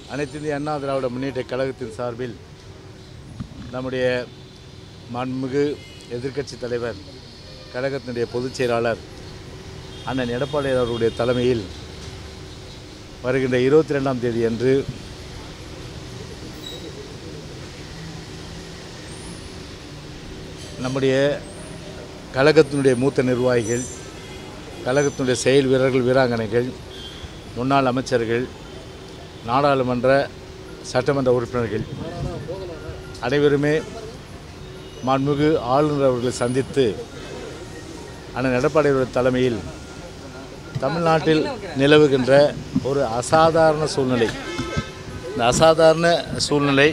அனைத்து இந்திய அண்ணா திராவிட முன்னேற்ற கழகத்தின் சார்பில் நம்முடைய மாண்புமிகு எதிர்க்கட்சி தலைவர் கழகத்தினுடைய பொதுச் செயலாளர் அண்ணன் எடப்பாடி அவர்களுடைய தலைமையில் வருகின்ற இருபத்தி ரெண்டாம் தேதி அன்று நம்முடைய கழகத்தினுடைய மூத்த நிர்வாகிகள் கழகத்தினுடைய செயல் வீரர்கள் வீராங்கனைகள் முன்னாள் அமைச்சர்கள் நாடாளுமன்ற சட்டமன்ற உறுப்பினர்கள் அனைவருமே மாண்புமிகு ஆளுநர் அவர்களை சந்தித்து அண்ணன் எடப்பாடி அவர்கள் தலைமையில் தமிழ்நாட்டில் நிலவுகின்ற ஒரு அசாதாரண சூழ்நிலை இந்த அசாதாரண சூழ்நிலை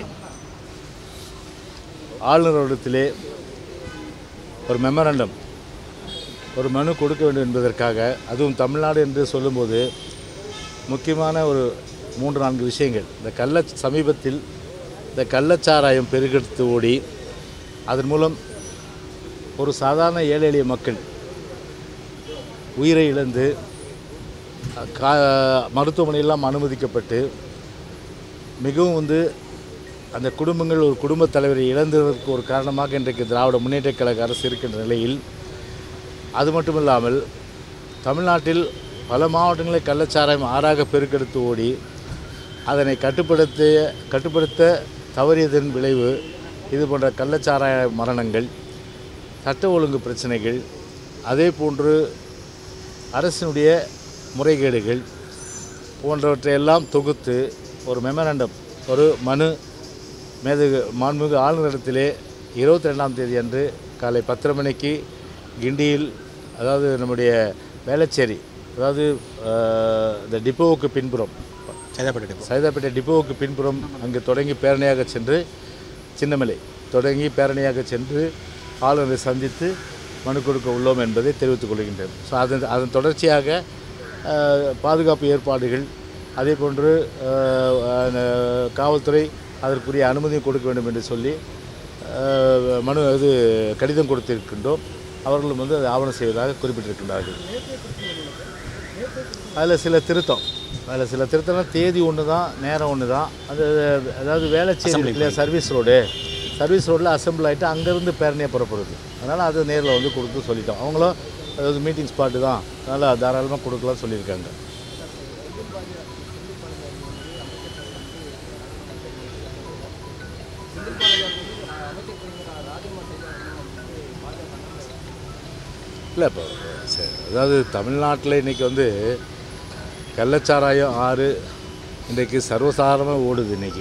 ஆளுநரிடத்திலே ஒரு மெமரண்டம் ஒரு மனு கொடுக்க வேண்டும் என்பதற்காக அதுவும் தமிழ்நாடு என்று சொல்லும்போது முக்கியமான ஒரு மூன்று நான்கு விஷயங்கள் இந்த கள்ள சமீபத்தில் இந்த கள்ளச்சாராயம் பெருகெடுத்து ஓடி அதன் மூலம் ஒரு சாதாரண ஏழை எளிய மக்கள் உயிரை இழந்து கா மருத்துவமனையெல்லாம் அனுமதிக்கப்பட்டு மிகவும் வந்து அந்த குடும்பங்கள் ஒரு குடும்பத் தலைவரை இழந்ததற்கு ஒரு காரணமாக இன்றைக்கு திராவிட முன்னேற்றக் கழக அரசு இருக்கின்ற நிலையில் அது மட்டும் இல்லாமல் தமிழ்நாட்டில் பல மாவட்டங்களில் கள்ளச்சாராயம் ஆறாக பெருக்கெடுத்து ஓடி அதனை கட்டுப்படுத்த கட்டுப்படுத்த தவறியதன் விளைவு இது போன்ற கள்ளச்சாராய மரணங்கள் சட்ட ஒழுங்கு பிரச்சனைகள் அதே போன்று அரசினுடைய முறைகேடுகள் போன்றவற்றையெல்லாம் தொகுத்து ஒரு மெமரண்டம் ஒரு மனு மேதகு மாண்புமிகு ஆளுநரிடத்திலே இருபத்தி ரெண்டாம் தேதி அன்று காலை பத்தரை மணிக்கு கிண்டியில் அதாவது நம்முடைய வேளச்சேரி அதாவது அஹ், இந்த டிப்போவுக்கு பின்புறம் சைதாப்பேட்டை டிப்போ சைதாப்பேட்டை டிப்போவுக்கு பின்புறம் அங்கு தொடங்கி பேரணியாக சென்று சின்னமலை தொடங்கி பேரணியாக சென்று ஆளுநரை சந்தித்து மனு கொடுக்க உள்ளோம் என்பதை தெரிவித்துக் கொள்கின்றேன் ஸோ அதன் அதன் தொடர்ச்சியாக அஹ், பாதுகாப்பு ஏற்பாடுகள் அதே போன்று அஹ், அஹ், காவல்துறை அதற்குரிய அனுமதியும் கொடுக்க வேண்டும் என்று சொல்லி அஹ், மனு இது கடிதம் கொடுத்திருக்கின்றோம் அவர்களும் வந்து அதை ஆவணம் செய்வதாக குறிப்பிட்டிருக்கின்றார்கள் அதில் சில திருத்தம் அதில் சில திருத்தம்னா தேதி ஒன்று தான் நேரம் ஒன்று தான் அது அதாவது வேலைச்சேரி இருக்கு இல்லையா சர்வீஸ் ரோடு சர்வீஸ் ரோட்டில் அசம்பிள் ஆகிட்டு அங்கேருந்து பேரணியாக புறப்படுது அதனால் அது நேரில் வந்து கொடுத்து சொல்லிட்டோம் அவங்களும் அதாவது மீட்டிங் ஸ்பாட்டு தான் அதனால் தாராளமாக கொடுக்கலாம் சொல்லியிருக்காங்க இல்லை இப்போ சரி அதாவது தமிழ்நாட்டில் இன்றைக்கி வந்து கள்ளச்சாராயம் ஆறு இன்றைக்கு சர்வசாதாரணமாக ஓடுது இன்றைக்கி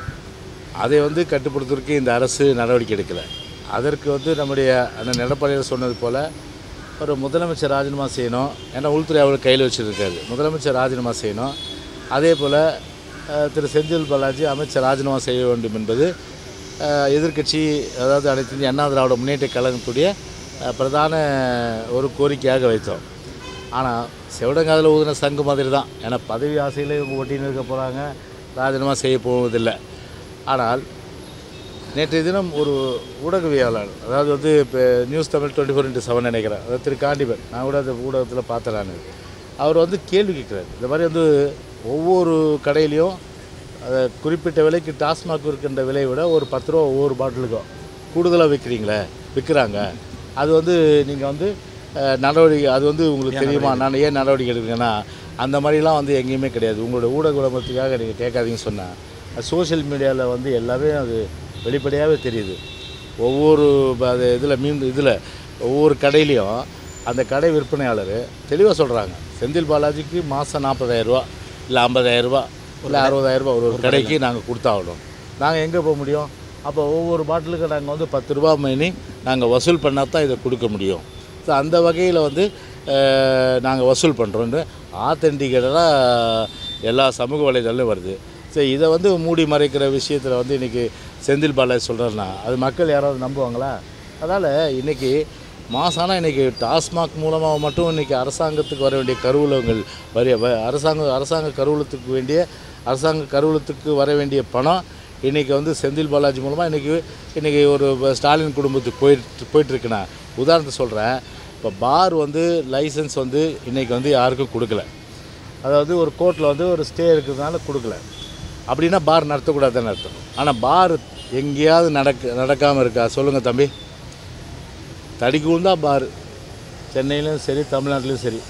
அதை வந்து கட்டுப்படுத்துறதுக்கு இந்த அரசு நடவடிக்கை எடுக்கலை அதற்கு வந்து நம்முடைய அண்ணன் எடப்பாடியார் சொன்னது போல் ஒரு முதலமைச்சர் ராஜினாமா செய்யணும் ஏன்னா உள்துறை அவர் கையில் வச்சுருக்காரு முதலமைச்சர் ராஜினாமா செய்யணும் அதே போல் அஹ், திரு செந்தில் பாலாஜி அமைச்சர் ராஜினாமா செய்ய வேண்டும் என்பது அஹ், எதிர்க்கட்சி அதாவது அனைத்து இந்திய அண்ணா திராவிட முன்னேற்ற கழகத்துடைய அஹ், பிரதான ஒரு கோரிக்கையாக வைத்தோம் ஆனால் செவடங்காதில் ஊதின சங்கு மாதிரி தான் ஏன்னா பதவி ஆசையில் இவங்க ஒட்டின்னு இருக்க போகிறாங்க ராஜினாமா செய்ய போவதில்லை ஆனால் நேற்றைய தினம் ஒரு ஊடகவியலாளர் அதாவது வந்து இப்போ news Tamil twenty four into seven நினைக்கிறேன் அதாவது திரு காண்டிபன் நான் கூட அந்த ஊடகத்தில் பார்த்தேன் நான் அவர் வந்து கேள்வி கேட்குறாரு இந்த மாதிரி வந்து ஒவ்வொரு கடையிலையும் அதை குறிப்பிட்ட விலைக்கு டாஸ்மாக் இருக்கின்ற விலையை விட ஒரு பத்து ரூபா ஒவ்வொரு பாட்டிலுக்கும் கூடுதலாக விற்கிறீங்களே விற்கிறாங்க அது வந்து நீங்கள் வந்து அஹ், நடவடிக்கை அது வந்து உங்களுக்கு தெரியுமா நான் ஏன் நடவடிக்கை எடுக்கிறேன்னா அந்த மாதிரிலாம் வந்து எங்கேயுமே கிடையாது உங்களோட ஊடக உலகத்துக்காக நீங்கள் கேட்காதீங்கன்னு சொன்னேன் சோஷியல் மீடியாவில் வந்து எல்லாமே அது வெளிப்படையாகவே தெரியுது ஒவ்வொரு ப- அது இதில் மீன் இதில் ஒவ்வொரு கடையிலையும் அந்த கடை விற்பனையாளர் தெளிவாக சொல்கிறாங்க செந்தில் பாலாஜிக்கு மாதம் நாற்பதாயிரரூவா இல்லை ஐம்பதாயிரரூபா இல்லை அறுபதாயிரரூபா ஒரு ஒரு கடைக்கு நாங்கள் கொடுத்தாகணும் நாங்கள் எங்கே போக முடியும் அப்போ ஒவ்வொரு பாட்டிலுக்கு நாங்கள் வந்து பத்து ரூபா மணி நாங்கள் வசூல் பண்ணால் தான் இதை கொடுக்க முடியும் ஸோ அந்த வகையில் வந்து நாங்கள் வசூல் பண்ணுறோன்னு ஆத்தென்டிகேட்டடாக எல்லா சமூக வலைதளம் வருது ஸோ இதை வந்து மூடி மறைக்கிற விஷயத்தில் வந்து இன்றைக்கி செந்தில் பாலாஜி சொல்கிறேன்னா அது மக்கள் யாராவது நம்புவாங்களா அதனால் இன்றைக்கி மாசானா இன்றைக்கி டாஸ்மாக் மூலமாக மட்டும் இன்றைக்கி அரசாங்கத்துக்கு வர வேண்டிய கருவூலங்கள் வரிய வ- அரசாங்க அரசாங்க கருவூலத்துக்கு வேண்டிய அரசாங்க கருவூலத்துக்கு வர வேண்டிய பணம் இன்றைக்கி வந்து செந்தில் பாலாஜி மூலமாக இன்றைக்கி இன்றைக்கி ஒரு ப- ஸ்டாலின் குடும்பத்துக்கு போயிட்டு போயிட்டுருக்குண்ணா உதாரணத்துக்கு சொல்கிறேன் இப்போ பார் வந்து லைசன்ஸ் வந்து இன்றைக்கி வந்து யாருக்கும் கொடுக்கல அதாவது ஒரு கோர்ட்டில் வந்து ஒரு ஸ்டே இருக்கிறதுனால கொடுக்கல அப்படின்னா பார் நடத்தக்கூடாதுன்னு அர்த்தம் ஆனால் பார் எங்கேயாவது நடக்க நடக்காமல் இருக்கா சொல்லுங்கள் தம்பி தடிக்கூல் தான் பார் சென்னையிலும் சரி தமிழ்நாட்டிலும் சரி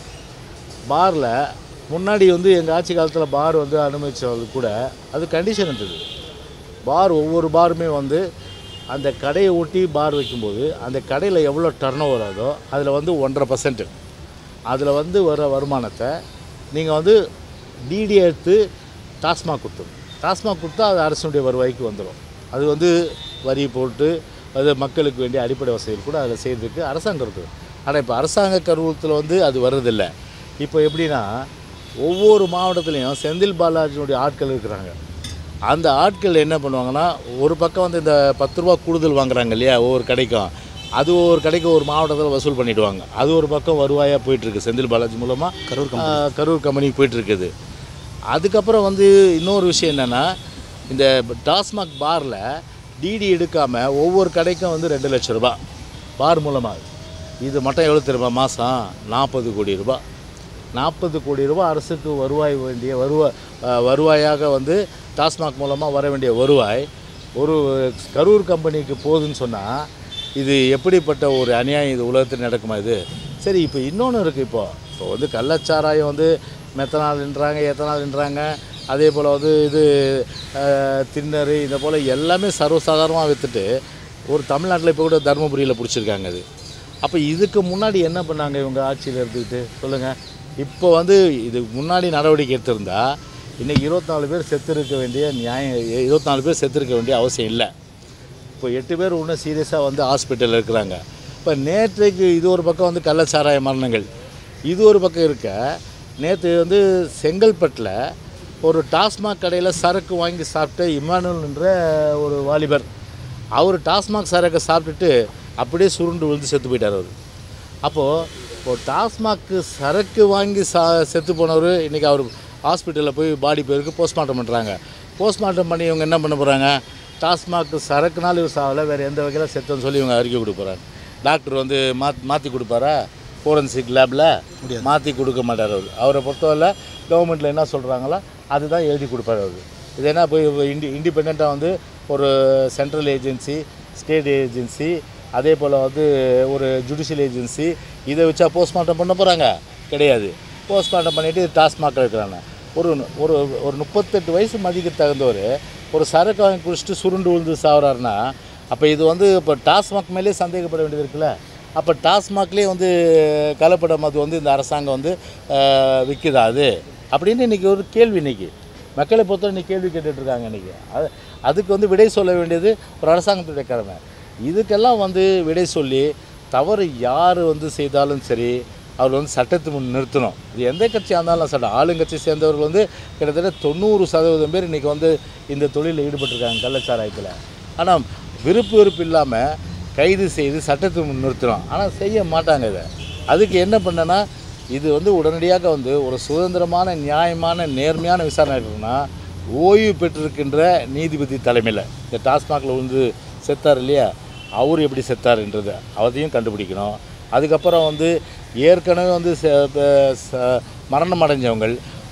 பாரில் முன்னாடி வந்து எங்கள் ஆட்சி காலத்தில் பார் வந்து அனுமதிச்சது கூட அது கண்டிஷன் இருந்தது பார் ஒவ்வொரு பாருமே வந்து அந்த கடையை ஒட்டி பார் வைக்கும்போது அந்த கடையில் எவ்வளோ டர்ன் ஓவர் ஆகுதோ அதில் வந்து ஒன்றரை பர்சன்ட் அதில் வந்து வர வருமானத்தை நீங்கள் வந்து டிடி எடுத்து டாஸ்மாக் கொடுத்துரும் டாஸ்மாக் கொடுத்தா அது அரசுடைய வருவாய்க்கு வந்துடும் அது வந்து வரி போட்டு அது மக்களுக்கு வேண்டிய அடிப்படை வசதிகள் கூட அதில் செய்கிறதுக்கு அரசாங்கம் இருக்குது ஆனால் இப்போ அரசாங்க கருவூலத்தில் வந்து அது வர்றதில்ல இப்போ எப்படின்னா ஒவ்வொரு மாவட்டத்துலேயும் செந்தில் பாலாஜினுடைய ஆட்கள் இருக்கிறாங்க அந்த ஆட்கள் என்ன பண்ணுவாங்கன்னா ஒரு பக்கம் வந்து இந்த பத்து ரூபா கூடுதல் வாங்குறாங்க இல்லையா ஒவ்வொரு கடைக்கும் அது ஒவ்வொரு கடைக்கு ஒரு மாவட்டத்தில் வசூல் பண்ணிவிடுவாங்க அது ஒரு பக்கம் வருவாயாக போயிட்டுருக்கு செந்தில் பாலாஜி மூலமாக கரூர் ஆஹ், கரூர் கம்பெனிக்கு போயிட்டுருக்குது அதுக்கப்புறம் வந்து இன்னொரு விஷயம் என்னென்னா இந்த டாஸ்மாக் பாரில் டிடி எடுக்காமல் ஒவ்வொரு கடைக்கும் வந்து ரெண்டு லட்ச ரூபாய் பார் மூலமாக இது மட்டும் எவ்வளோ தெரியுமா மாதம் நாற்பது கோடி ரூபாய் நாற்பது கோடி ரூபாய் அரசுக்கு வருவாய் வேண்டிய வருவாய் வருவாயாக வந்து டாஸ்மாக் மூலமாக வர வேண்டிய வருவாய் ஒரு கரூர் கம்பெனிக்கு போகுதுன்னு சொன்னால் இது எப்படிப்பட்ட ஒரு அநியாயம் இது உலகத்தில் நடக்குமா இது சரி இப்போ இன்னொன்று இருக்குது இப்போ இப்போ வந்து கள்ளச்சாராயம் வந்து மெத்தனால்ன்றாங்க எத்தனால்ன்றாங்க அதே போல் வந்து இது அஹ், திண்ணறு இந்த போல் எல்லாமே சர்வசாதாரணமாக விற்றுட்டு ஒரு தமிழ்நாட்டில் இப்போ கூட தருமபுரியில் பிடிச்சிருக்காங்க அது அப்போ இதுக்கு முன்னாடி என்ன பண்ணாங்க இவங்க ஆட்சியில் இருந்துக்கிட்டு சொல்லுங்கள் இப்போ வந்து இது முன்னாடி நடவடிக்கை எடுத்திருந்தா இன்றைக்கி இருபத்தி நாலு பேர் செத்து இருக்க வேண்டிய நியாயம் இருபத்தி நாலு பேர் செத்து இருக்க வேண்டிய அவசியம் இல்லை இப்போ எட்டு பேர் இன்னும் சீரியஸாக வந்து ஹாஸ்பிட்டலில் இருக்கிறாங்க இப்போ நேற்றைக்கு இது ஒரு பக்கம் வந்து கள்ளச்சாராய மரணங்கள் இது ஒரு பக்கம் இருக்க நேற்று வந்து செங்கல்பட்டில் ஒரு டாஸ்மாக் கடையில் சரக்கு வாங்கி சாப்பிட்ட இமானுவல்ன்ற ஒரு வாலிபர் அவர் டாஸ்மாக் சரக்கை சாப்பிட்டுட்டு அப்படியே சுருண்டு விழுந்து செத்து போயிட்டார் அவர் அப்போது இப்போ டாஸ்மாக்கு சரக்கு வாங்கி சா செத்து போனவர் இன்றைக்கி அவர் ஹாஸ்பிட்டலில் போய் பாடி போயிருக்கு போஸ்ட்மார்ட்டம் பண்ணுறாங்க போஸ்ட்மார்ட்டம் பண்ணி இவங்க என்ன பண்ண போகிறாங்க டாஸ்மாக்கு சரக்குனால இவர் சாவலை வேறு எந்த வகையில் செத்துன்னு சொல்லி இவங்க அறிக்கை கொடுக்க போகிறாங்க டாக்டர் வந்து மாத் மாற்றி கொடுப்பாரா ஃபோரன்சிக் லேபில் மாற்றி கொடுக்க மாட்டார் அவர் அவரை பொறுத்தவரை கவர்மெண்ட்டில் என்ன சொல்கிறாங்களோ அதுதான் எழுதி கொடுப்பாரு அவர் இது என்ன போய் இண்டி இண்டிபெண்ட்டாக வந்து ஒரு சென்ட்ரல் ஏஜென்சி ஸ்டேட் ஏஜென்சி அதே போல் வந்து ஒரு ஜுடிஷியல் ஏஜென்சி இதை வச்சா போஸ்ட்மார்ட்டம் பண்ண போகிறாங்க கிடையாது போஸ்ட்மார்ட்டம் பண்ணிவிட்டு டாஸ்மாக் இருக்கிறாங்க ஒரு ஒரு ஒரு முப்பத்தெட்டு வயசு மதிக்க தகுந்தவர் ஒரு சரக்கு வாங்கி குடிச்சிட்டு சுருண்டு விழுந்து சாகுறாருன்னா அப்போ இது வந்து இப்போ டாஸ்மாக் மேலே சந்தேகப்பட வேண்டியது இருக்குல்ல அப்போ டாஸ்மாக்லேயே வந்து கலப்பட மது வந்து இந்த அரசாங்கம் வந்து ஆஹ், விற்குதா அது அப்படின்னு இன்றைக்கி ஒரு கேள்வி இன்றைக்கி மக்களை பொறுத்தவரை இன்னைக்கு கேள்வி கேட்டுட்டு இருக்காங்க இன்றைக்கி அது அதுக்கு வந்து விடை சொல்ல வேண்டியது ஒரு அரசாங்கத்துடைய கடமை இதுக்கெல்லாம் வந்து விடை சொல்லி தவறு யார் வந்து செய்தாலும் சரி அவர் வந்து சட்டத்து முன் நிறுத்தணும் இது எந்த கட்சியாக இருந்தாலும் சட்டம் ஆளுங்கட்சி சேர்ந்தவர்கள் வந்து கிட்டத்தட்ட தொண்ணூறு சதவீதம் பேர் இன்றைக்கி வந்து இந்த தொழிலில் ஈடுபட்டிருக்காங்க கள்ளச்சாராயத்தில் ஆனால் விருப்பு வெறுப்பு இல்லாமல் கைது செய்து சட்டத்தை முன் நிறுத்துகிறோம் ஆனால் செய்ய மாட்டாங்க இதை அதுக்கு என்ன பண்ணனா இது வந்து உடனடியாக வந்து ஒரு சுதந்திரமான நியாயமான நேர்மையான விசாரணை இருக்குன்னா ஓய்வு பெற்றிருக்கின்ற நீதிபதி தலைமையில் இந்த டாஸ்மாகில் வந்து செத்தார் இல்லையா அவர் எப்படி செத்தாருன்றது அதையும் கண்டுபிடிக்கணும் அதுக்கப்புறம் வந்து ஏற்கனவே வந்து செ- ப- ச- மரணம் அடைஞ்சவங்கள்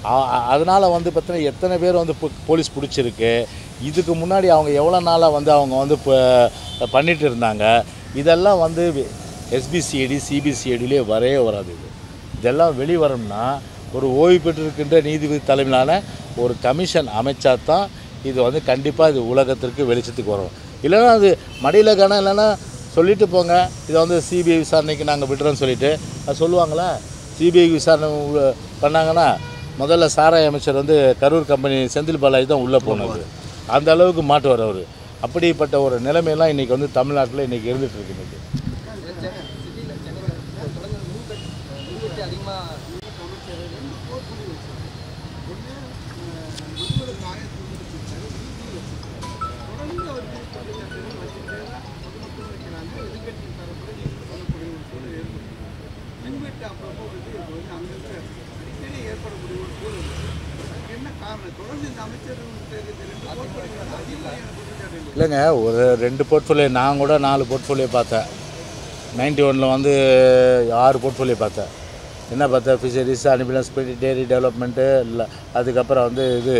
அதனால் வந்து பார்த்தீங்கன்னா எத்தனை பேர் வந்து போ- போலீஸ் பிடிச்சிருக்கு இதுக்கு முன்னாடி அவங்க எவ்வளோ நாளாக வந்து அவங்க வந்து இப்போ பண்ணிட்டு இருந்தாங்க இதெல்லாம் வந்து எஸ்பிசிஐடி சிபிசிஐடிலே வரவே வராது இது இதெல்லாம் வெளிவரணும்னா ஒரு ஓய்வு பெற்றிருக்கின்ற நீதிபதி தலைமையிலான ஒரு கமிஷன் அமைச்சா தான் இது வந்து கண்டிப்பாக இது உலகத்திற்கு வெளிச்சத்துக்கு வரும் இல்லைன்னா அது மடியில் கணம் இல்லைன்னா சொல்லிட்டு போங்க இதை வந்து சிபிஐ விசாரணைக்கு நாங்கள் விடுறோன்னு சொல்லிட்டு அது சொல்லுவாங்களா சிபிஐ விசாரணை உள்ள- பண்ணாங்கன்னா முதல்ல சாராய அமைச்சர் வந்து கரூர் கம்பெனி செந்தில் பாலாஜி தான் உள்ளே போனது அந்த அளவுக்கு மாட்டுவார் அவர் அப்படிப்பட்ட ஒரு நிலைமையெல்லாம் இன்றைக்கி வந்து தமிழ்நாட்டில் இன்றைக்கி இருந்துகிட்டு இருக்கு இன்னைக்கு இல்லைங்க ஒரு ரெண்டு போர்ட்ஃபோலியோ நான் கூட நாலு போர்ட்ஃபோலியோ பார்த்தேன் நைன்டி ஒனில் வந்து ஆறு போர்ட்ஃபோலியோ பார்த்தேன் என்ன பார்த்தேன் ஃபிஷரிஸ் அனிபிளன்ஸ் டேரி டெவலப்மெண்ட்டு இல்லை அதுக்கப்புறம் வந்து இது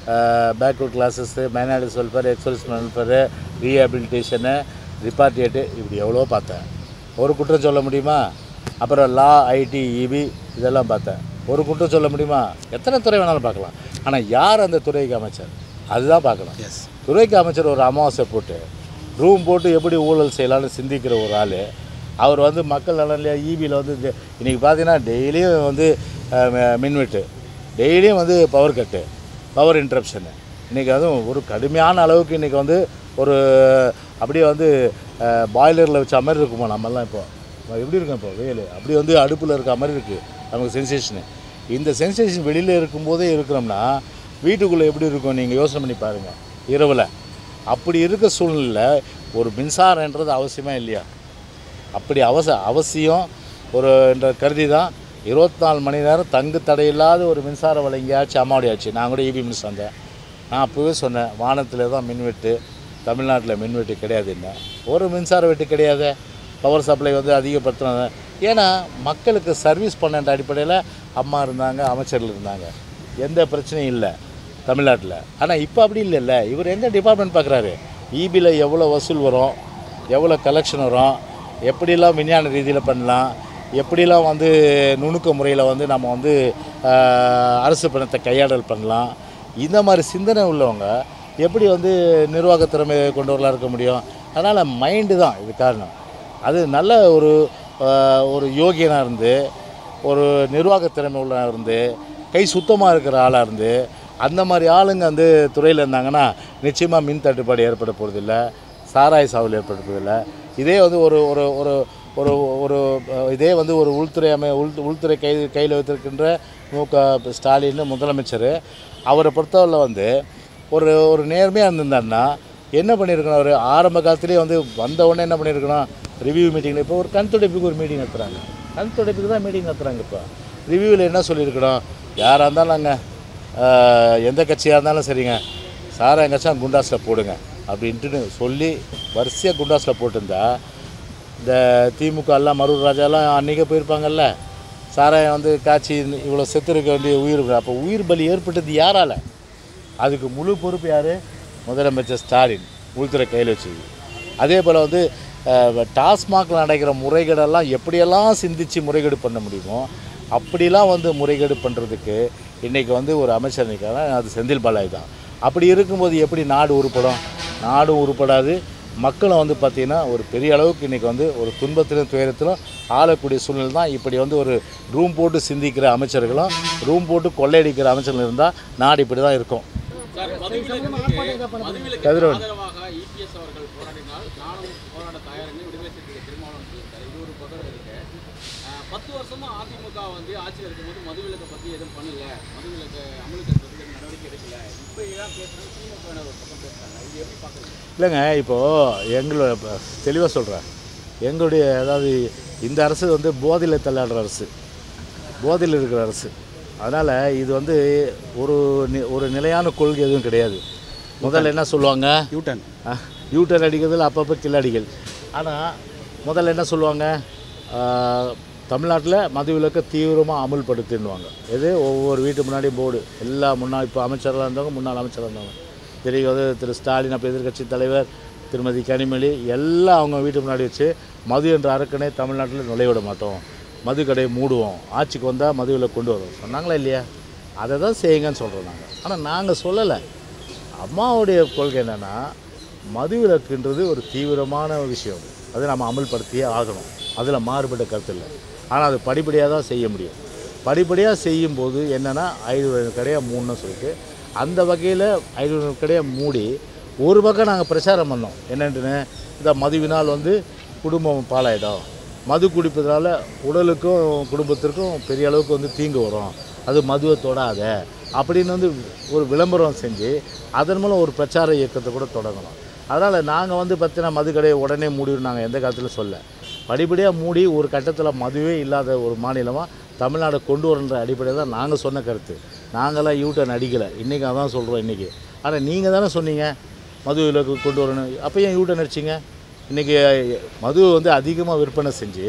பேக்வர்ட் கிளாஸஸ்ஸு மைனாரிட்டிஸ் வெல்ஃபேர் எக்ஸல்ஸ் வெல்ஃபேரு ரீஹாபிலிட்டேஷனு ரிப்பார்ட்டியேட்டு இப்படி எவ்வளோ பார்த்தேன் ஒரு குற்றம் சொல்ல முடியுமா அப்புறம் லா ஐடி இபி இதெல்லாம் பார்த்தேன் ஒரு குற்றம் சொல்ல முடியுமா எத்தனை துறை வேணாலும் பார்க்கலாம் ஆனால் யார் அந்த துறைக்கு அமைச்சர் அதுதான் பார்க்கணும் எஸ் துறைக்கு அமைச்சர் ஒரு அமாவாசை போட்டு ரூம் போட்டு எப்படி ஊழல் செய்யலாம்னு சிந்திக்கிற ஒரு ஆள் அவர் வந்து மக்கள் நலனில் ஈபியில் வந்து இந்த- இன்னைக்கு பார்த்தீங்கன்னா டெய்லியும் வந்து அஹ், ம- மின்வெட்டு டெய்லியும் வந்து பவர் கட்டு பவர் இன்ட்ரப்ஷனு இன்றைக்கி அதுவும் ஒரு கடுமையான அளவுக்கு இன்றைக்கி வந்து ஒரு அப்படியே வந்து பாய்லரில் வச்ச மாதிரி இருக்குமா நம்மெல்லாம் இப்போ எப்படி இருக்கும் இப்போ வெயில் அப்படி வந்து அடுப்பில் இருக்க மாதிரி இருக்குது நமக்கு சென்சேஷனு இந்த சென்சேஷன் வெளியில் இருக்கும்போதே இருக்கிறோம்னா வீட்டுக்குள்ளே எப்படி இருக்கும் நீங்கள் யோசனை பண்ணி பாருங்கள் இரவில் அப்படி இருக்க சூழ்நிலையில் ஒரு மின்சாரன்றது அவசியமா இல்லையா அப்படி அவச அவசியம் ஒரு என்ற கருதி தான் இருபத்தி நாலு மணி நேரம் தங்கு தடையில்லாத ஒரு மின்சாரம் வழங்கியாச்சு அம்மாவுடைய ஆச்சு நான் கூட இபி மின்ஸ் வந்தேன் நான் அப்போவே சொன்னேன் வானத்தில் தான் மின்வெட்டு தமிழ்நாட்டில் மின்வெட்டு கிடையாதுன்னு ஒரு மின்சார வெட்டு கிடையாது பவர் சப்ளை வந்து அதிகப்படுத்தினாங்க ஏன்னா மக்களுக்கு சர்வீஸ் பண்ணன்ற அடிப்படையில் அம்மா இருந்தாங்க அமைச்சர்கள் இருந்தாங்க எந்த பிரச்சனையும் இல்லை தமிழ்நாட்டில் ஆனால் இப்போ அப்படி இல்லைல்ல இவர் எந்த டிபார்ட்மெண்ட் பார்க்குறாரு இபியில் எவ்வளோ வசூல் வரும் எவ்வளோ கலெக்ஷன் வரும் எப்படிலாம் விஞ்ஞான ரீதியில் பண்ணலாம் எப்படிலாம் வந்து நுணுக்க முறையில் வந்து நம்ம வந்து ஆஹ், அரசு பணத்தை கையாடல் பண்ணலாம் இந்த மாதிரி சிந்தனை உள்ளவங்க எப்படி வந்து நிர்வாக திறமை கொண்டவர்களாக இருக்க முடியும் அதனால் மைண்டு தான் இது காரணம் அது நல்ல ஒரு ஆஹ், ஒரு யோகியனாக இருந்து ஒரு நிர்வாக திறமை உள்ளவனாக இருந்து கை சுத்தமாக இருக்கிற ஆளாக இருந்து அந்த மாதிரி ஆளுங்க வந்து துறையில் இருந்தாங்கன்னா நிச்சயமாக மின் தட்டுப்பாடு ஏற்பட போகிறதில்ல சாராய சாவல் ஏற்பட போகிறதில்ல இதே வந்து ஒரு ஒரு ஒரு ஒரு ஒரு அஹ், இதே வந்து ஒரு உள்துறை அமை உள் உள்துறை கை கையில் வைத்திருக்கின்ற மு க ஸ்டாலின் முதலமைச்சர் அவரை பொறுத்தவரை வந்து ஒரு ஒரு நேர்மையாக இருந்திருந்தாருன்னா என்ன பண்ணியிருக்கணும் அவர் ஆரம்ப காலத்துலேயே வந்து வந்த உடனே என்ன பண்ணியிருக்கணும் ரிவ்யூ மீட்டிங்கில் இப்போ ஒரு கண் துடைப்புக்கு ஒரு மீட்டிங் நடத்துகிறாங்க கண் துடைப்புக்கு தான் மீட்டிங் நடத்துகிறாங்க இப்போ ரிவ்யூவில் என்ன சொல்லியிருக்கணும் யாராக இருந்தாலும் நாங்கள் எந்த கட்சியாக இருந்தாலும் சரிங்க சாராயம் கட்சா குண்டாஸில் போடுங்க அப்படின்ட்டுன்னு சொல்லி வரிசையாக குண்டாஸில் போட்டிருந்தா இந்த திமுக எல்லாம் மரூர் ராஜாலாம் அன்றைக்கே போயிருப்பாங்கல்ல சாராயம் வந்து காய்ச்சி இவ்வளோ செத்து இருக்க வேண்டிய உயிர் அப்போ உயிர் பலி ஏற்பட்டது யாரால அதுக்கு முழு பொறுப்பு யார் முதலமைச்சர் ஸ்டாலின் உள்துறை கையில் வச்சது அதே போல் வந்து டாஸ்மாகில் நடக்கிற முறைகேடெல்லாம் எப்படியெல்லாம் சிந்திச்சு முறைகேடு பண்ண முடியுமோ அப்படிலாம் வந்து முறைகேடு பண்ணுறதுக்கு இன்றைக்கி வந்து ஒரு அமைச்சர் நிற்கிறாங்க அது செந்தில் பாலாஜி தான் அப்படி இருக்கும்போது எப்படி நாடு உருப்படும் நாடும் உருப்படாது மக்களும் வந்து பார்த்திங்கன்னா ஒரு பெரிய அளவுக்கு இன்றைக்கி வந்து ஒரு துன்பத்திலும் துயரத்திலும் ஆளக்கூடிய சூழ்நிலை தான் இப்படி வந்து ஒரு ரூம் போட்டு சிந்திக்கிற அமைச்சர்களும் ரூம் போட்டு கொள்ளையடிக்கிற அமைச்சர்களும் இருந்தால் நாடு இப்படி தான் இருக்கும் சார் மதுவிலக்கு மதுவிலக்கு கதிரவன். ஆதரவாக இபிஎஸ் அவர்கள் போராடினால் நானும் போராட தயார் என்று விடுதலை சிறுத்தைகள் திருமாவளவன் சொல்லியிருக்காரு இது ஒரு பக்கம் இருக்கு அஹ், பத்து வருஷமா அதிமுக வந்து ஆட்சியில் இருக்கும்போது மதுவிலக்கை பத்தி எதுவும் பண்ணல மதுவிலக்கு அமலுக்கு நடவடிக்கை எடுக்கல இப்போ ஏன் பேசுறாங்க திமுக ஒரு பக்கம் பேசுறாங்க இது எப்படி பாக்குறீங்க இல்லைங்க இப்போது எங்களோட தெளிவாக சொல்கிறேன் எங்களுடைய அதாவது இந்த அரசு வந்து போதையில் தள்ளாடுற அரசு போதையில் இருக்கிற அரசு அதனால் இது வந்து ஒரு நி- ஒரு நிலையான கொள்கை எதுவும் கிடையாது முதல்ல என்ன சொல்லுவாங்க யூட்டன் யூட்டர் அடிக்கிறதுல அப்பப்போ கில்லாடிகள் ஆனால் முதல்ல என்ன சொல்லுவாங்க தமிழ்நாட்டில் மதுவிலக்கை தீவிரமாக அமுல்படுத்தின்னுவாங்க இது ஒவ்வொரு வீட்டு முன்னாடி போர்டு எல்லா முன்னாள் இப்போ அமைச்சராக இருந்தவங்க முன்னாள் அமைச்சராக இருந்தவங்க திரு வந்து திரு ஸ்டாலின் அப்போ எதிர்க்கட்சி தலைவர் திருமதி கனிமொழி எல்லாம் அவங்க வீட்டு முன்னாடி வச்சு மது என்ற அரக்கனை தமிழ்நாட்டில் நுழைவிட மாட்டோம் மது கடையை மூடுவோம் ஆட்சிக்கு வந்தால் மதுவில் கொண்டு வரோம் சொன்னாங்களா இல்லையா அதை தான் செய்யுங்கன்னு சொல்கிறோம் நாங்கள் ஆனால் நாங்கள் சொல்லலை அம்மாவுடைய கொள்கை என்னென்னா மதுவிலக்குன்றது ஒரு தீவிரமான விஷயம் அது நம்ம அமல்படுத்தியே ஆகணும் அதில் மாறுபட்ட கருத்து இல்லை ஆனால் அது படிப்படியாக தான் செய்ய முடியும் படிப்படியாக செய்யும்போது என்னென்னா ஐநூறு கடையாக மூணுன்னு சொல்லிட்டு அந்த வகையில் ஐநூறு கடையாக மூடி ஒரு பக்கம் நாங்கள் பிரச்சாரம் பண்ணோம் என்னென்னு இந்த மதுவினால் வந்து குடும்பம் பாலாயிடும் மது குடிப்பதனால உடலுக்கும் குடும்பத்திற்கும் பெரிய அளவுக்கு வந்து தீங்கு வரும் அது மதுவை தொடாத அப்படின்னு வந்து ஒரு விளம்பரம் செஞ்சு அதன் மூலம் ஒரு பிரச்சார இயக்கத்தை கூட தொடங்கணும் அதனால் நாங்கள் வந்து பார்த்தீங்கன்னா மது கடையை உடனே மூடிடும் நாங்கள் எந்த காலத்திலும் சொல்ல படிப்படியாக மூடி ஒரு கட்டத்தில் மதுவே இல்லாத ஒரு மாநிலமாக தமிழ்நாடு கொண்டு வரன்ற அடிப்படையில் தான் நாங்கள் சொன்ன கருத்து நாங்களாம் யூட்டன் அடிக்கலை இன்றைக்கி அதான் சொல்கிறோம் இன்றைக்கி ஆனால் நீங்கள் தானே சொன்னீங்க மது விலக்கு கொண்டு வரணும் அப்போ ஏன் யூட்டன் அடிச்சிங்க இன்றைக்கி மது வந்து அதிகமாக விற்பனை செஞ்சு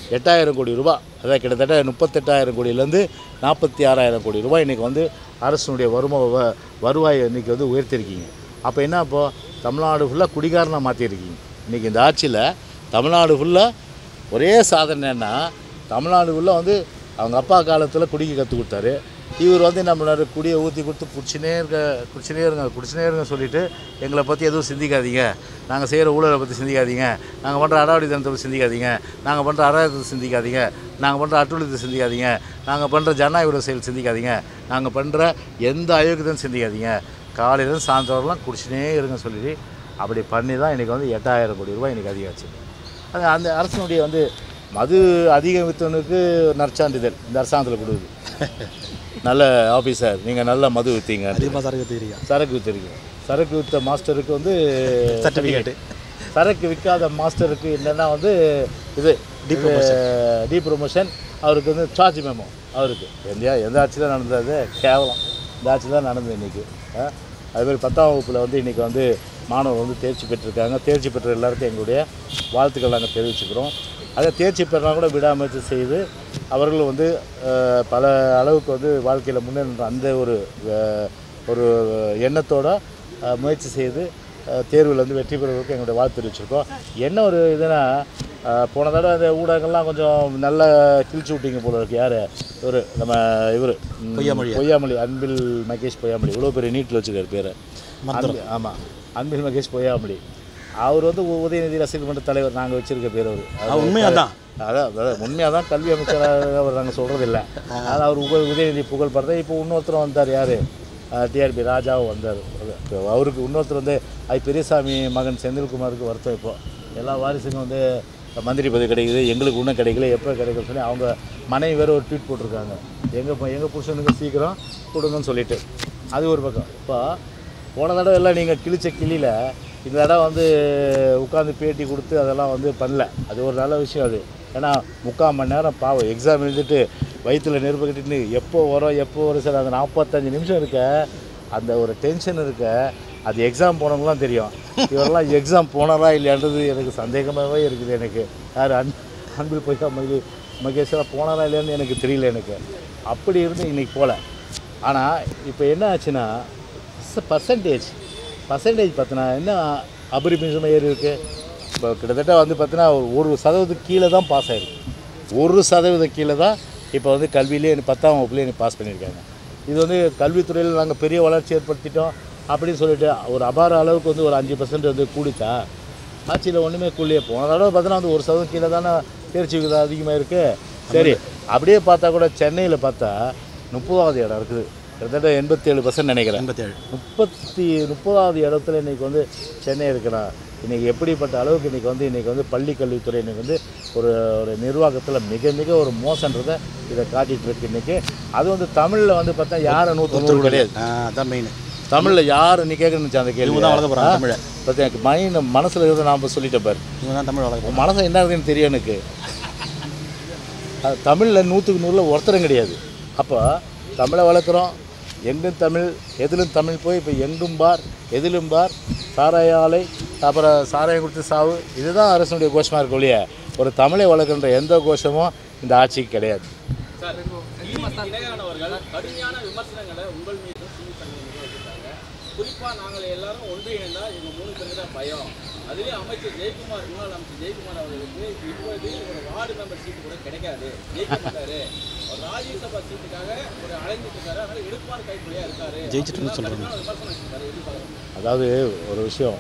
எட்டாயிரம் கோடி ரூபாய் அதாவது கிட்டத்தட்ட முப்பத்தெட்டாயிரம் கோடியிலேருந்து நாற்பத்தி ஆறாயிரம் கோடி ரூபாய் இன்றைக்கி வந்து அரசனுடைய வரும வ- வருவாயை இன்றைக்கி வந்து உயர்த்திருக்கீங்க அப்போ என்ன இப்போ தமிழ்நாடு ஃபுல்லாக குடிகாரனாக மாற்றிருக்கீங்க இன்றைக்கி இந்த ஆட்சியில் தமிழ்நாடு ஃபுல்லாக ஒரே சாதனை என்ன தமிழ்நாடு ஃபுல்லாக வந்து அவங்க அப்பா காலத்தில் குடிக்க கற்றுக் கொடுத்தாரு இவர் வந்து என்ன பண்ணாரு குடியை ஊற்றி கொடுத்து குடிச்சினே இருக்க குடிச்சினே இருங்க குடிச்சினே இருங்க சொல்லிட்டு எங்களை பற்றி எதுவும் சிந்திக்காதீங்க நாங்கள் செய்கிற ஊழலை பற்றி சிந்திக்காதீங்க நாங்கள் பண்ணுற அடாவடித்தனத்தை பற்றி சிந்திக்காதீங்க நாங்கள் பண்ணுற அராஜகத்தை சிந்திக்காதீங்க நாங்கள் பண்ணுற அட்டுழியத்தை சிந்திக்காதீங்க நாங்கள் பண்ணுற ஜனநாயக செயல் சிந்திக்காதீங்க நாங்கள் பண்ணுற எந்த அயோக்கியத்தையும் சிந்திக்காதீங்க காலையிலேருந்து சாயந்தரம்லாம் குடிச்சினே இருங்க சொல்லி அப்படி பண்ணி தான் இன்றைக்கி வந்து எட்டாயிரம் கோடி ரூபாய் இன்றைக்கி அதிகமாச்சு அது அந்த அரசனுடைய வந்து மது அதிகம் விற்றவனுக்கு நற்சான்றிதழ் இந்த அரசாங்கத்தில் கொடுக்குது நல்ல ஆஃபீஸர் நீங்கள் நல்ல மது விற்றீங்க அதிகமாக சரக்கு தெரியும் சரக்கு விற்றுருக்கீங்க சரக்கு விற்ற மாஸ்டருக்கு வந்து சர்டிஃபிகேட்டு சரக்கு விற்காத மாஸ்டருக்கு என்னென்னா வந்து இது டி ப்ரொமோஷன் அவருக்கு வந்து சார்ஜ் மெமோ அவருக்கு எந்த எந்த ஆட்சி தான் நடந்தது கேவலம் இந்த ஆட்சி தான் நடந்தது இன்றைக்கி அதுமாதிரி பத்தாம் வகுப்பில் வந்து இன்றைக்கி வந்து மாணவர் வந்து தேர்ச்சி பெற்றிருக்காங்க தேர்ச்சி பெற்ற எல்லாருக்கும் எங்களுடைய வாழ்த்துக்கள் நாங்கள் தெரிவிச்சுக்கிறோம் அதை தேர்ச்சி பெறலாம் கூட விடாமுயற்சி செய்து அவர்கள் வந்து அஹ், பல அளவுக்கு வந்து வாழ்க்கையில் முன்னேற அந்த ஒரு அஹ், ஒரு எண்ணத்தோட அஹ், முயற்சி செய்து அஹ், தேர்வில் வந்து வெற்றி பெறுவதற்கு எங்களுடைய வாழ்த்து தெரிவிச்சிருக்கோம் என்ன ஒரு இதுனா அஹ், போன தடவை அந்த ஊடகங்கள்லாம் கொஞ்சம் நல்லா கிழிச்சு விட்டீங்க போல இருக்கு யார் இவர் நம்ம இவர் பொய்யாமொழியா? பொய்யாமொழி அன்பில் மகேஷ் பொய்யாமொழி இவ்வளோ பெரிய நீட்டில் வச்சுருக்காரு பேர் மந்திரம். ஆமாம் அன்பில் மகேஷ் பொய்யாமொழி அவர் வந்து உ- உதயநிதி ரசிகர் மன்ற தலைவர் நாங்கள் வச்சிருக்க பேர் அவர் ஆ, உண்மையாதான். அதான் அதான் உண்மையாக தான் கல்வி அமைச்சராக அவர் நாங்கள் சொல்கிறது இல்லை அதாவது அவர் உப உதயநிதி புகழ் படுத்த இப்போ இன்னொருத்தர் வந்தார் யார் டிஆர்பி ராஜாவும் வந்தார் இப்போ அவருக்கு இன்னொருத்தர் வந்து ஐ பெரியசாமி மகன் செந்தில்குமாருக்கு வருத்தம் இப்போ எல்லா வாரிசுக்கும் வந்து மந்திரி பதவி கிடைக்குது எங்களுக்கு இன்னும் கிடைக்கல எப்போ கிடைக்கும்னு சொல்லி அவங்க மனைவி வேறு ஒரு ட்வீட் போட்டிருக்காங்க எங்கள் எங்கள் புருஷனுக்கு சீக்கிரம் கொடுங்கன்னு சொல்லிட்டு அது ஒரு பக்கம் இப்போ போன தடவை எல்லாம் நீங்கள் கிழிச்ச கிளியில் இந்த தடவை வந்து உட்காந்து பேட்டி கொடுத்து அதெல்லாம் வந்து பண்ணல அது ஒரு நல்ல விஷயம் அது ஏன்னா முக்கால் மணி நேரம் பாவம் எக்ஸாம் எழுதிட்டு வயிற்றுல நெருப்பு கட்டிட்டு எப்போ வரும் எப்போ வரும் சார் அந்த நாற்பத்தஞ்சு நிமிஷம் இருக்க அந்த ஒரு டென்ஷன் இருக்க அது எக்ஸாம் போனவங்களாம் தெரியும் இவரெல்லாம் எக்ஸாம் போனாரா இல்லையான்றது எனக்கு சந்தேகமாகவே இருக்குது எனக்கு யார் அன் அன்பில் போய் மகே மகேஸ்வரா போனாரா இல்லையான்னு எனக்கு தெரியல எனக்கு அப்படி இருந்து இன்னைக்கு போகல ஆனால் இப்போ என்ன ஆச்சுன்னா பர்சன்டேஜ் பர்சன்டேஜ் பார்த்தினா என்ன அபரிமிதமாக ஏறி இருக்கு இப்போ கிட்டத்தட்ட வந்து பார்த்தீங்கன்னா ஒரு ஒரு சதவீதத்துக்கு கீழே தான் பாஸ் ஆயிருக்கு ஒரு சதவீதம் கீழே தான் இப்போ வந்து கல்வியிலே எனக்கு பத்தாம் வகுப்புலேயே எனக்கு பாஸ் பண்ணியிருக்காங்க இது வந்து கல்வித்துறையில் நாங்கள் பெரிய வளர்ச்சி ஏற்படுத்திட்டோம் அப்படின்னு சொல்லிட்டு ஒரு அபார அளவுக்கு வந்து ஒரு அஞ்சு பர்சன்ட் வந்து கூடித்தா ஆட்சியில் ஒன்றுமே கூலியே போன தடவை பார்த்தீங்கன்னா வந்து ஒரு சதவீதம் கீழே தானே தேர்ச்சி விகிதம் அதிகமாக இருக்குது சரி அப்படியே பார்த்தா கூட சென்னையில் பார்த்தா முப்பதாவது இடம் இருக்குது கிட்டத்தட்ட எண்பத்தி ஏழு பர்சன்ட் நினைக்கிறேன் எண்பத்தேழு முப்பத்தி முப்பதாவது இடத்துல இன்றைக்கி வந்து சென்னை இருக்கிறான் இன்றைக்கி எப்படிப்பட்ட அளவுக்கு இன்றைக்கி வந்து இன்றைக்கி வந்து பள்ளி கல்வித்துறை இன்றைக்கி வந்து ஒரு ஒரு நிர்வாகத்தில் மிக மிக ஒரு மோசன்றதை இதை காட்டிகிட்டு இருக்கு இன்றைக்கி அது வந்து தமிழில் வந்து பார்த்தா யாரை நூற்றி கிடையாது ஆ, அதான் மெயின் தமிழில் யார் நீ கேட்கணுச்சு அந்த கேள்வி இவங்க தான் வளர்க்க போகிறாங்க தமிழை பத்தி எனக்கு மைண்ட் மனசில் இருக்கிறத நான் இப்போ சொல்லிட்டேன் பாரு இவங்க தான் தமிழ் வளர்க்க உன் மனசு என்ன இருக்குன்னு தெரியும் எனக்கு அது தமிழில் நூற்றுக்கு நூறில் ஒருத்தரும் கிடையாது அப்போ தமிழை வளர்க்குறோம் எங்கும் தமிழ் எதிலும் தமிழ் போய் இப்போ எங்கும் பார் எதிலும் பார் சாராய ஆலை அப்புறம் சாராயம் கொடுத்து சாவு இதுதான் அரசனுடைய கோஷமாக இருக்க ஒழிய ஒரு தமிழை வளர்க்குற எந்த கோஷமும் இந்த ஆட்சிக்கு கிடையாது சார் நீதிபதி இணையானவர்கள் கடுமையான விமர்சனங்களை உங்கள் மீது சிவி சங்கம் மீது வச்சிருக்காங்க குறிப்பா நாங்கள் எல்லாரும் ஒன்றிணைந்தா எங்க மூணு பேருக்கு தான் பயம் அதுவே அமைச்சர் ஜெயக்குமார் முன்னாள் அமைச்சர் ஜெயக்குமார் அவர்களுக்கு இப்போது ஒரு வார்டு மெம்பர் சீட்டு கூட கிடைக்காது ஜெயிக்க மாட்டாரு ஒரு ராஜ்யசபா சீட்டுக்காக ஒரு அலைஞ்சிட்டு இருக்காரு அதனால எடுப்பார் கைக்குள்ளையா இருக்காரு ஜெயிச்சிட்டுன்னு சொல்றாங்க. கடுமையான விமர்சனம் வச்சிருக்காரு எப்படி பாக்குறீங்க அதாவது ஒரு விஷயம்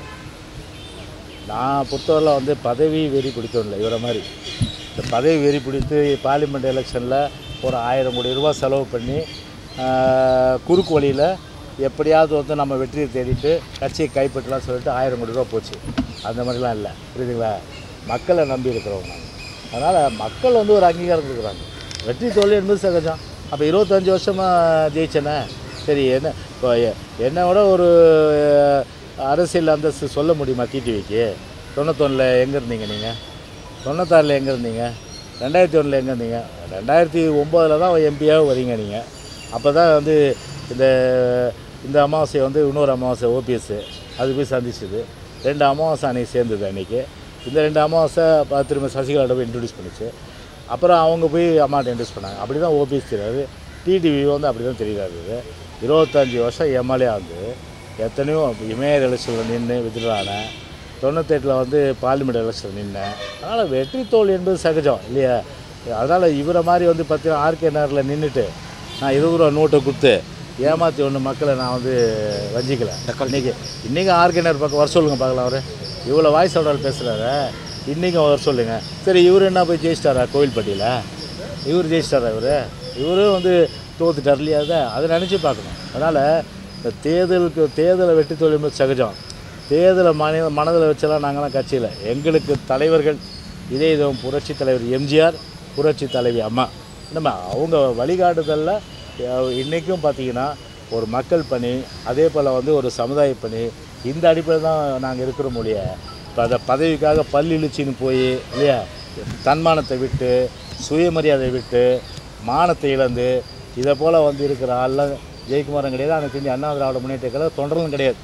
நான் பொறுத்தவரையில் வந்து பதவி வெறி பிடிக்கவில்லை இவரை மாதிரி இந்த பதவி வெறி பிடித்து பார்லிமெண்ட் எலெக்ஷனில் ஒரு ஆயிரம் கோடி ரூபாய் செலவு பண்ணி ஆஹ், குறுக்கு வழியில் எப்படியாவது வந்து நம்ம வெற்றியை தேடிட்டு கட்சியை கைப்பற்றலாம் சொல்லிட்டு ஆயிரம் கோடி ரூபா போச்சு அந்த மாதிரிலாம் இல்லை புரியுதுங்களா மக்களை நம்பி இருக்கிறவங்க அதனால் மக்கள் வந்து ஒரு அங்கீகாரம் கொடுக்குறாங்க வெற்றி தோல்வி என்பது சகஜம் அப்போ இருபத்தஞ்சி வருஷமாக ஜெயிச்சேனே சரி என்ன இப்போ எ- என்னை விட ஒரு அஹ், அரசியல் அந்தஸ்து சொல்ல முடியுமா டிடிவிக்கு தொண்ணூத்தொன்னில் எங்கே இருந்தீங்க நீங்கள் தொண்ணூத்தாறில் எங்கே இருந்தீங்க ரெண்டாயிரத்தி ஒன்றில் எங்கே இருந்தீங்க ரெண்டாயிரத்தி ஒம்போதில் தான் எம்பியாக வரீங்க நீங்கள் அப்போ தான் வந்து இந்த இந்த அமாவாசை வந்து இன்னொரு அமாவாசை ஓபிஎஸ் அது போய் சந்திச்சுது ரெண்டு அமாவாசை அன்னைக்கு சேர்ந்தது அன்றைக்கி இந்த ரெண்டு அமாவாசை ப- திரும்ப சசிகலாட்ட போய் இன்ட்ரடியூஸ் பண்ணுச்சு அப்புறம் அவங்க போய் அம்மாட்ட இன்ட்ரெஸ்ட் பண்ணாங்க அப்படி தான் ஓபிஎஸ் தெரியாது டிடிவி வந்து அப்படி தான் தெரியாது இருபத்தஞ்சி வருஷம் எம்எல்ஏ வந்து எத்தனையோ மேயர் எலெக்ஷனில் நின்று வித்ட்ரானேன் தொண்ணூத்தெட்டில் வந்து பார்லிமெண்ட் எலெக்ஷன் நின்னேன் அதனால் வெற்றி தோல்வி என்பது சகஜம் இல்லையா அதனால் இவரை மாதிரி வந்து பார்த்தீங்கன்னா ஆர்கே நகரில் நின்றுட்டு நான் இருபது ரூபா நோட்டை கொடுத்து ஏமாற்றி ஒன்று மக்களை நான் வந்து வஞ்சிக்கலை இன்றைக்கி இன்றைக்கி ஆர்கே நகர் பக்கம் வர சொல்லுங்கள் பார்க்கலாம் அவர் இவ்வளோ வாய்ஸ் அவரால் பேசுகிறாரு இன்றைக்கும் வர சொல்லுங்கள் சரி இவர் என்ன போய் ஜெயிச்சிட்டாரா கோவில்பட்டியில் இவர் ஜெயிச்சிட்டாரா இவர் இவரும் வந்து தோத்துட்டார் இல்லையா அதை அதை நினச்சி பார்க்கணும் அதனால் இந்த தேர்தலுக்கு தேர்தலை வெற்றி தோல்வி என்பது சகஜம் தேர்தலை மன மனதில் வச்செல்லாம் நாங்களாம் கட்சியில் எங்களுக்கு தலைவர்கள் இதே இது புரட்சி தலைவர் எம்ஜிஆர் புரட்சி தலைவி அம்மா நம்ம அவங்க வழிகாட்டுதலில் இன்றைக்கும் பார்த்தீங்கன்னா ஒரு மக்கள் பணி அதே போல் வந்து ஒரு சமுதாய பணி இந்த அடிப்படையில் தான் நாங்கள் இருக்கிற மொழிய இப்போ அதை பதவிக்காக பல் இழுச்சின்னு போய் இல்லையா தன்மானத்தை விட்டு சுயமரியாதை விட்டு மானத்தை இழந்து இதை போல் வந்து இருக்கிற ஆள்லாம் ஜெயக்குமாரன் கிடையாது எனக்கு தெரிஞ்சு அண்ணா திராவிட முன்னேற்ற கழகம் தொண்டர்களும் கிடையாது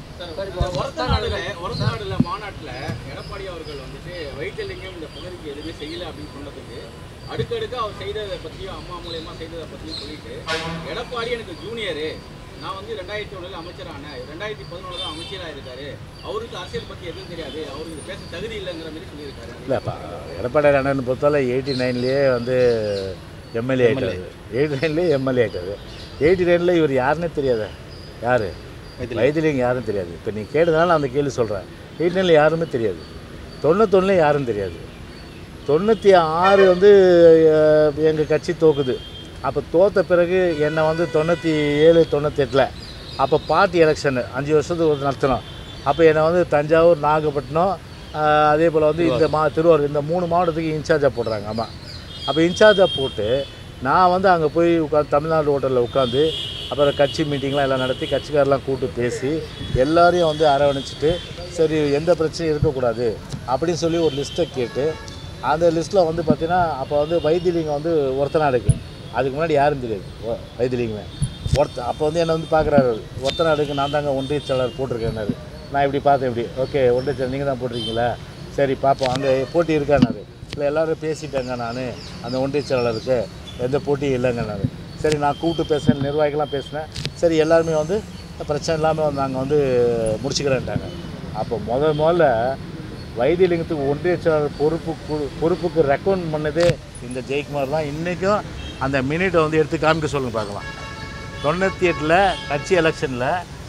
ஒரத்த நாடுல ஒரத்த நாடுல மாநாட்டுல எடப்பாடி அவர்கள் வந்துட்டு வைத்தியலிங்கம் இந்த பகுதிக்கு எதுவுமே செய்யல அப்படின்னு சொன்னதுக்கு அடுக்கடுக்கு அவர் செய்ததை பத்தியும் அம்மா மூலியமா செய்ததை பத்தியும் சொல்லிட்டு எடப்பாடி எனக்கு ஜூனியரு நான் வந்து ரெண்டாயிரத்தி ஒண்ணுல அமைச்சரானேன் ரெண்டாயிரத்தி பதினொன்று தான் அமைச்சராக இருக்காரு அவருக்கு அரசியல் பத்தி எதுவும் தெரியாது அவருக்கு பேச தகுதி இல்லைங்கிற மாதிரி சொல்லியிருக்காரு இல்லைப்பா எடப்பாடி அண்ணன் பொறுத்தவரை எயிட்டி நைன்லேயே வந்து எம்எல்ஏ ஆகிட்டாரு எயிட்டி நைன்லேயே எம்எல்ஏ ஆகிட்டாரு எயிட்டி நைனில் இவர் யாருன்னே தெரியாத யார் வைத்திலிங்கம் யாரும் தெரியாது இப்போ நீ கேட்டதுனால அந்த கேள்வி சொல்கிறேன் எயிட்டி நைனில் யாருமே தெரியாது தொண்ணூத்தொன்னுல யாரும் தெரியாது தொண்ணூற்றி ஆறு வந்து எங்கள் கட்சி தோக்குது அப்போ தோத்த பிறகு என்னை வந்து தொண்ணூற்றி ஏழு தொண்ணூத்தெட்டில் அப்போ பார்ட்டி எலெக்ஷனு அஞ்சு வருஷத்துக்கு ஒரு நடத்தினோம் அப்போ என்னை வந்து தஞ்சாவூர் நாகப்பட்டினம் ஆஹ், அதே போல் வந்து இந்த மா திருவாரூர் இந்த மூணு மாவட்டத்துக்கு இன்சார்ஜாக போடுறாங்க ஆமாம் அப்போ இன்சார்ஜாக போட்டு நான் வந்து அங்கே போய் உட்காந்து தமிழ்நாடு ஹோட்டலில் உட்காந்து அப்புறம் கட்சி மீட்டிங்லாம் எல்லாம் நடத்தி கட்சிக்காரெலாம் கூப்பிட்டு பேசி எல்லாரையும் வந்து அரவணைச்சிட்டு சரி எந்த பிரச்சனையும் இருக்கக்கூடாது அப்படின்னு சொல்லி ஒரு லிஸ்ட்டை கேட்டு அந்த லிஸ்ட்டில் வந்து பார்த்தீங்கன்னா அப்போ வந்து வைத்திலிங்கம் வந்து ஒருத்தநாடுக்கு அதுக்கு முன்னாடி யாரும் தெரியாது ஒ- வைத்திலிங்கமே ஒருத்த அப்போ வந்து என்னை வந்து பார்க்குறாரு ஒருத்தநாடுக்கு நான் தாங்க ஒன்றிய செயலாளர் போட்டிருக்கேன்னாரு நான் இப்படி பார்த்தேன் இப்படி ஓகே ஒன்றிய செயலர் நீங்கள் தான் போட்டிருக்கீங்களா சரி பார்ப்போம் அங்கே போட்டி இருக்கானாரு இல்லை எல்லோரும் பேசிட்டேங்க நான் அந்த ஒன்றிய செயலாளருக்கு எந்த போட்டியும் இல்லைங்கன்னாரு சரி நான் கூப்பிட்டு பேசுகிறேன் நிர்வாகிகளாம் பேசினேன் சரி எல்லாருமே வந்து பிரச்சனை இல்லாமல் வந்து நாங்கள் வந்து முடிச்சுக்கிறேன்ட்டாங்க அப்போ முத முதல்ல வைத்தியலிங்கத்துக்கு ஒன்றிய செயலாளர் பொறுப்பு கு- பொறுப்புக்கு ரெக்கமெண்ட் பண்ணதே இந்த ஜெயக்குமார் தான் இன்றைக்கும் அந்த மினிட்டை வந்து எடுத்து காமிக்க சொல்லுங்க பார்க்கலாம் தொண்ணூற்றி எட்டில் கட்சி எலெக்ஷனில்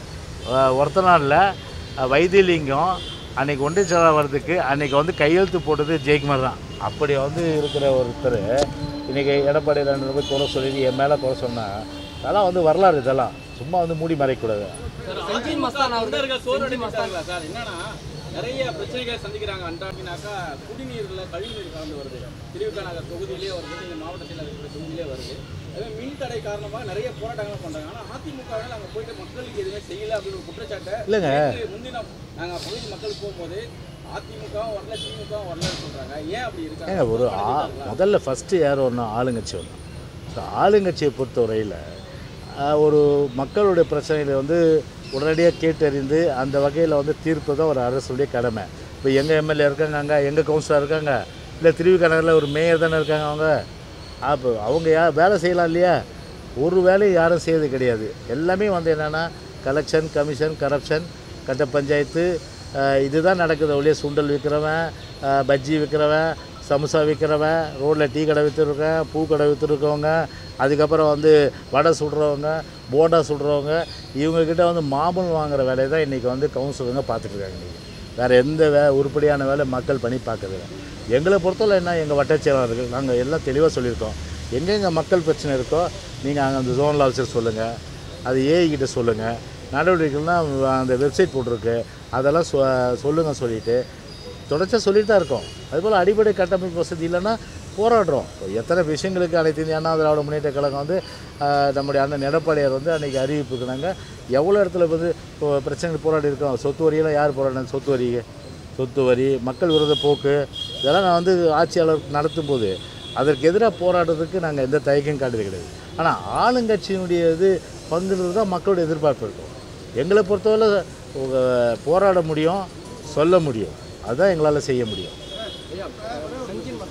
ஒருத்த நாளில் வைத்தியலிங்கம் அன்னைக்கு ஒன்றிய செயலாளர் வர்றதுக்கு அன்னைக்கு வந்து கையெழுத்து போட்டது ஜெயக்குமார் தான் அப்படி வந்து இருக்கிற ஒருத்தர் இன்றைக்கி எடப்பாடி ரெண்டு போய் குறை சொல்லி என் மேலே குறை சொன்னால் அதெல்லாம் வந்து வரலாறு இதெல்லாம் சும்மா வந்து மூடி மறைக்கக்கூடாது செஞ்சின் மஸ்தான் அவர்கள் சோறு மஸ்தாங்களா சார் என்னன்னா நிறைய பிரச்சனைகளை சந்திக்கிறாங்க அன்றாடினாக்கா குடிநீர்ல கழிவுநீர் கலந்து வருது திருவிக்கா நகர் தொகுதியிலே வருது இந்த மாவட்டத்தில் இருக்கிற தொகுதியிலே வருது அதே மின் தடை காரணமாக நிறைய போராட்டங்கள் பண்றாங்க ஆனா அதிமுகவினால் அங்கே போயிட்டு மக்களுக்கு எதுவுமே செய்யல அப்படின்னு ஒரு குற்றச்சாட்டை இல்லைங்க. நேற்று முன்தினம் நாங்க பகுதி மக்கள் போகும்போது அதிமுகவும் வரல திமுகவும் வரலன்னு சொல்றாங்க ஏன் அப்படி ஏங்க இருக்காங்க ஒரு ஆ முதல்ல ஃபஸ்ட்டு யார் ஒன்றும் ஆளுங்கட்சி ஒன்று ஸோ ஆளுங்கட்சியை பொறுத்தவரையில் ஒரு மக்களுடைய பிரச்சனைகளை வந்து உடனடியாக கேட்டறிந்து அந்த வகையில் வந்து தீர்ப்பு தான் ஒரு அரசுடைய கடமை இப்போ எங்கள் எம்எல்ஏ இருக்காங்க அங்கே எங்கள் கவுன்சிலர் இருக்காங்க இல்லை திருவிக்கணக்கில் ஒரு மேயர் தானே இருக்காங்க அவங்க அப்போ அவங்க யா வேலை செய்யலாம் இல்லையா ஒரு வேலையும் யாரும் செய்யறது கிடையாது எல்லாமே வந்து என்னென்னா கலெக்ஷன் கமிஷன் கரப்ஷன் கட்ட பஞ்சாயத்து அஹ், இதுதான் நடக்குது ஒழிய சுண்டல் விற்கிறவன் அஹ், பஜ்ஜி விற்கிறவன் சமோசா விற்கிறவன் ரோட்டில் டீ கடை விற்றுருக்கேன் பூ கடை விற்றுருக்கவங்க அதுக்கப்புறம் வந்து வடை சுடுறவங்க போண்டா சுடுறவங்க இவங்கக்கிட்ட வந்து மாமூல் வாங்குற வேலையை தான் இன்றைக்கி வந்து கவுன்சிலருங்க பார்த்துட்ருக்காங்க இன்றைக்கி வேறு எந்த வே உருப்படியான வேலை மக்கள் பண்ணி பார்க்கறதில்ல எங்களை பொறுத்தவரை என்ன எங்கள் வட்டச் செயலாளர்கள் நாங்கள் எல்லாம் தெளிவாக சொல்லியிருக்கோம் எங்கெங்கே மக்கள் பிரச்சனை இருக்கோ நீங்கள் அங்கே அந்த ஜோனல் ஆஃபீஸர் சொல்லுங்கள் அது ஏஐ கிட்ட சொல்லுங்கள் நடவடிக்கைகள்லாம் அந்த வெப்சைட் போட்டிருக்கு அதெல்லாம் சொ சொல்லுங்கள் சொல்லிவிட்டு தொடர்ச்சியாக சொல்லிட்டு தான் இருக்கோம் அதுபோல் அடிப்படை கட்டமைப்பு வசதி இல்லைன்னா போராடுறோம் இப்போ எத்தனை விஷயங்களுக்கு அனைத்து இந்திய அண்ணா திராவிட முன்னேற்ற கழகம் வந்து ஆஹ், நம்முடைய அண்ணன் எடப்பாடியார் வந்து அன்றைக்கி அறிவிப்புக்குனாங்க எவ்வளோ இடத்துல வந்து இப்போ பிரச்சனைகள் போராடி இருக்கோம் சொத்து வரியெல்லாம் யார் போராடினாங்க சொத்து வரி சொத்து வரி மக்கள் விரோத போக்கு இதெல்லாம் நான் வந்து ஆட்சியாளர் நடத்தும் போது அதற்கு எதிராக போராடுறதுக்கு நாங்கள் எந்த தயக்கம் காட்டுறது கிடையாது ஆனால் ஆளுங்கட்சியினுடைய இது பங்குறது தான் மக்களோட எதிர்பார்ப்பு இருக்கும் எங்களை பொறுத்தவரை உங்க- போராட முடியும் சொல்ல முடியும் அதுதான் எங்களால் செய்ய முடியும் ஐயா செஞ்சின் மஸ்தான் அவர்களுக்கு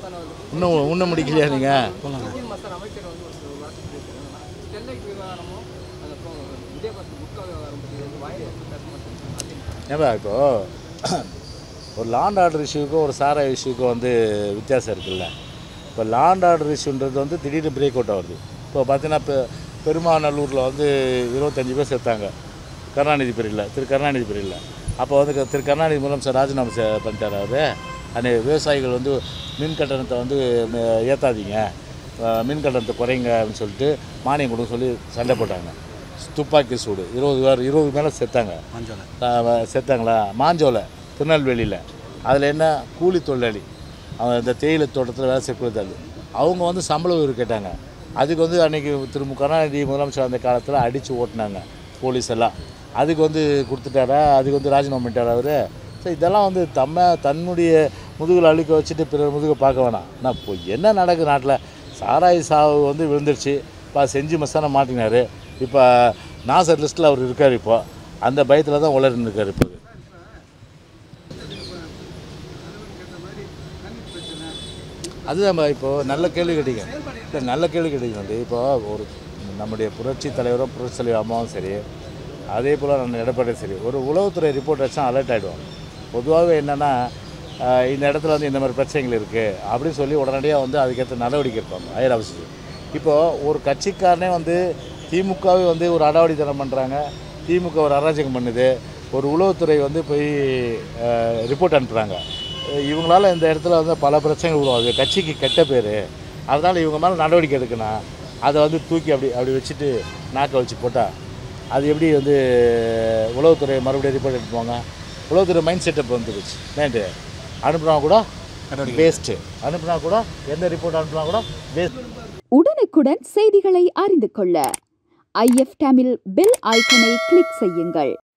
இன்னும் இன்னும் முடிக்கலையா நீங்கள் போகலாங்க நிதின் மஸ்தான் அமைச்சர் வந்து ஒரு சில வார்த்தை பேசுறாங்க ஸ்டெர்லைட் விவகாரமும் அதுக்கப்புறம் விஜயபாஸ்கர் முக்கா விவகாரம் பற்றி வந்து வாயில் வந்து பேச மாட்டேங்கிறாங்க ஏன்பா இப்போது ஒரு லாண்ட் ஆர்டர் இஷ்யூக்கும் ஒரு சாரா இஷ்யூக்கும் வந்து வித்தியாசம் இருக்குல்ல இப்போ லாண்ட் ஆர்டர் இஷ்யூன்றது வந்து திடீர்னு பிரேக் அவுட் ஆகுது இப்போ பார்த்தீங்கன்னா இப்போ பெருமாநல்லூரில் வந்து இருபத்தஞ்சி பேர் செத்தாங்க கருணாநிதி பீரியடில் திரு கருணாநிதி பீரியடில் அப்போ வந்து க- திரு கருணாநிதி முதலமைச்சர் ராஜினாமா செ- பண்ணிட்டார் அவர் அன்றைக்கி விவசாயிகள் வந்து மின் கட்டணத்தை வந்து ம- ஏற்றாதீங்க அஹ் மின் கட்டணத்தை குறைங்க அப்படின்னு சொல்லிட்டு மானியம் கொடுக்க சொல்லி சண்டை போட்டாங்க துப்பாக்கி சூடு இருபது பேர் இருபது மேலே செத்தாங்க மஞ்சள் ஆஹ் செத்தாங்களா மாஞ்சோலை திருநெல்வேலியில் அதில் என்ன கூலி தொழிலாளி அவன் இந்த தேயிலை தோட்டத்தில் வேலை செய்ய கூலி அவங்க வந்து சம்பள உயர்வு கேட்டாங்க அதுக்கு வந்து அன்றைக்கி திரு மு கருணாநிதி முதலமைச்சர் அந்த காலத்தில் அடித்து ஓட்டினாங்க போலீஸ் எல்லாம் அதுக்கு வந்து கொடுத்துட்டாரா அதுக்கு வந்து ராஜினாமா பண்ணிட்டாரா அவர் ஸோ இதெல்லாம் வந்து தம்ம தன்னுடைய முதுகில் அழுக்க வச்சுட்டு பிறர் முதுகை பார்க்க வேணாம் நான் இப்போ என்ன நடக்குது நாட்டில் சாராய் சாவு வந்து விழுந்துருச்சு இப்போ செஞ்சு மசானா மாட்டினார் இப்போ நாசர் லிஸ்ட்டில் அவர் இருக்கார் இப்போ அந்த பயத்தில் தான் உளறின்னு இருக்கார் இப்போ அதுதான் இப்போது நல்ல கேள்வி கேட்டீங்க இல்லை நல்ல கேள்வி கேட்டீங்க வந்து இப்போ ஒரு நம்முடைய புரட்சி தலைவரும் புரட்சி தலைவர் அம்மாவும் சரி அதே போல் நம்ம எடப்பாடியும் சரி ஒரு உளவுத்துறை ரிப்போர்ட் வச்சா அலர்ட் ஆகிடுவோம் பொதுவாகவே என்னென்னா இந்த இடத்துல வந்து இந்த மாதிரி பிரச்சனைகள் இருக்குது அப்படின்னு சொல்லி உடனடியாக வந்து அதுக்கேற்ற நடவடிக்கை எடுப்பாங்க ஹையர் ஆஃபீஸர் இப்போது ஒரு கட்சிக்காரனே வந்து திமுகவே வந்து ஒரு அடாவடித்தனம் பண்ணுறாங்க திமுக ஒரு அராஜகம் பண்ணுது ஒரு உளவுத்துறை வந்து போய் ரிப்போர்ட் அனுப்புகிறாங்க இவங்களால இந்த இடத்துல வந்து பல பிரச்சனைகள் உருவாகுது கட்சிக்கு கெட்ட பேர் அதனால் இவங்க மேலே நடவடிக்கை எடுக்கணும் அதை வந்து தூக்கி அப்படி அப்படி வச்சுட்டு நாக்கை வச்சு போட்டால் அது எப்படி வந்து உளவுத்துறை மறுபடியும் ரிப்போர்ட் எடுத்துப்பாங்க உளவுத்துறை மைண்ட் செட்டப் வந்துருச்சு மைண்டு அனுப்புனா கூட வேஸ்ட்டு அனுப்புனா கூட எந்த ரிப்போர்ட் அனுப்புனா கூட வேஸ்ட் உடனுக்குடன் செய்திகளை அறிந்து கொள்ள ஐஎஃப் தமிழ் பெல் ஐக்கனை கிளிக் செய்யுங்கள்